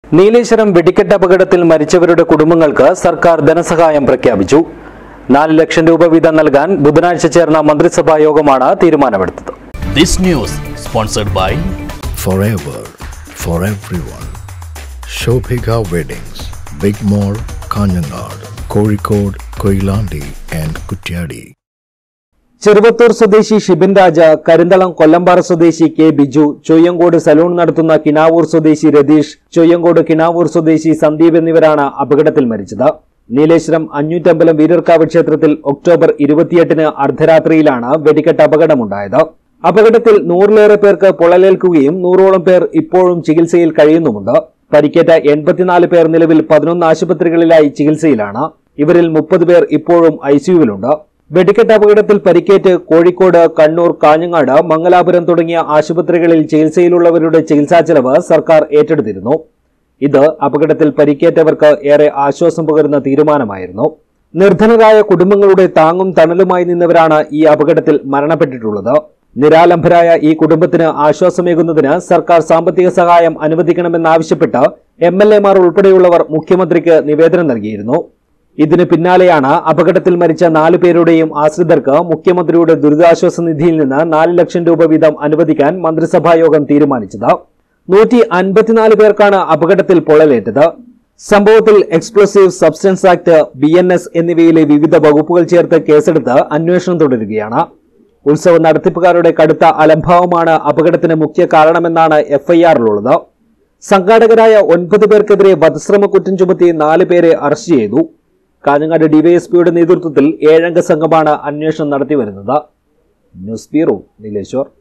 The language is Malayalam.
നീലേശ്വരം വെടിക്കെട്ട് അപകടത്തിൽ മരിച്ചവരുടെ കുടുംബങ്ങൾക്ക് സർക്കാർ ധനസഹായം പ്രഖ്യാപിച്ചു നാല് ലക്ഷം രൂപ വീതം നൽകാൻ ബുധനാഴ്ച ചേർന്ന മന്ത്രിസഭാ യോഗമാണ് തീരുമാനമെടുത്തത് This news sponsored by forever for everyone. Shobhika Weddings, Big Mall, Kanyanad, Kozhikode, Koilandi and Kutyadi. Cheruvathur സ്വദേശി ഷിബിൻ രാജ കരിന്തളം കൊല്ലമ്പാറ സ്വദേശി കെ ബിജു ചൊയ്യങ്കോട് സലൂൺ നടത്തുന്ന കിനാവൂർ സ്വദേശി രതീഷ് ചൊയ്യങ്കോട് കിനാവൂർ സ്വദേശി സന്ദീപ് എന്നിവരാണ് അപകടത്തിൽ മരിച്ചത് നീലേശ്വരം അഞ്ഞൂറ്റമ്പലം വീരർക്കാവ് ക്ഷേത്രത്തിൽ ഒക്ടോബർ ഇരുപത്തിയെട്ടിന് അർദ്ധരാത്രിയിലാണ് വെടിക്കെട്ട് അപകടമുണ്ടായത് അപകടത്തിൽ നൂറിലേറെ പേർക്ക് പൊള്ളലേൽക്കുകയും നൂറോളം പേർ ഇപ്പോഴും ചികിത്സയിൽ കഴിയുന്നുമുണ്ട് പരിക്കേറ്റ എൺപത്തിനാല് പേർ നിലവിൽ പതിനൊന്ന് ആശുപത്രികളിലായി ചികിത്സയിലാണ് ഇവരിൽ മുപ്പത് പേർ ഇപ്പോഴും ഐസിയുവിലുണ്ട് വെടിക്കെട്ട് അപകടത്തിൽ പരിക്കേറ്റ് കോഴിക്കോട് കണ്ണൂർ കാഞ്ഞങ്ങാട് മംഗലാപുരം തുടങ്ങിയ ആശുപത്രികളിൽ ചികിത്സയിലുള്ളവരുടെ ചികിത്സാ ചെലവ് സർക്കാർ ഏറ്റെടുത്തിരുന്നു ഇത് അപകടത്തിൽ പരിക്കേറ്റവർക്ക് ഏറെ ആശ്വാസം പകരുന്ന തീരുമാനമായിരുന്നു നിർധനരായ കുടുംബങ്ങളുടെ താങ്ങും തണലുമായി നിന്നവരാണ് ഈ അപകടത്തിൽ മരണപ്പെട്ടിട്ടുള്ളത് നിരാലംബരായ ഈ കുടുംബത്തിന് ആശ്വാസമേകുന്നതിന് സർക്കാർ സാമ്പത്തിക സഹായം അനുവദിക്കണമെന്നാവശ്യപ്പെട്ട് എം എൽ എമാർ ഉൾപ്പെടെയുള്ളവർ മുഖ്യമന്ത്രിക്ക് നിവേദനം നൽകിയിരുന്നു ഇതിന് പിന്നാലെയാണ് അപകടത്തിൽ മരിച്ച നാലു പേരുടെയും ആശ്രിതർക്ക് മുഖ്യമന്ത്രിയുടെ ദുരിതാശ്വാസ നിധിയിൽ നിന്ന് നാല് ലക്ഷം രൂപ വീതം അനുവദിക്കാൻ മന്ത്രിസഭാ യോഗം തീരുമാനിച്ചത് നൂറ്റി അൻപത്തിനാല് പേർക്കാണ് അപകടത്തിൽ പൊള്ളലേറ്റത് സംഭവത്തിൽ explosive substance act B N S എന്നിവയിലെ വിവിധ വകുപ്പുകൾ ചേർത്ത് കേസെടുത്ത് അന്വേഷണം തുടരുകയാണ് ഉത്സവ നടത്തിപ്പുകാരുടെ കടുത്ത അലംഭാവമാണ് അപകടത്തിന് മുഖ്യ കാരണമെന്നാണ് എഫ്ഐആറിലുള്ളത് സംഘാടകരായ ഒൻപത് പേർക്കെതിരെ വധശ്രമ കുറ്റം ചുമത്തി നാല് പേരെ അറസ്റ്റ് ചെയ്തു കാഞ്ഞങ്ങാട് ഡിവൈഎസ്പിയുടെ നേതൃത്വത്തിൽ ഏഴംഗ സംഘമാണ് അന്വേഷണം നടത്തിവരുന്നത് ന്യൂസ് ബ്യൂറോ നീലേശ്വർ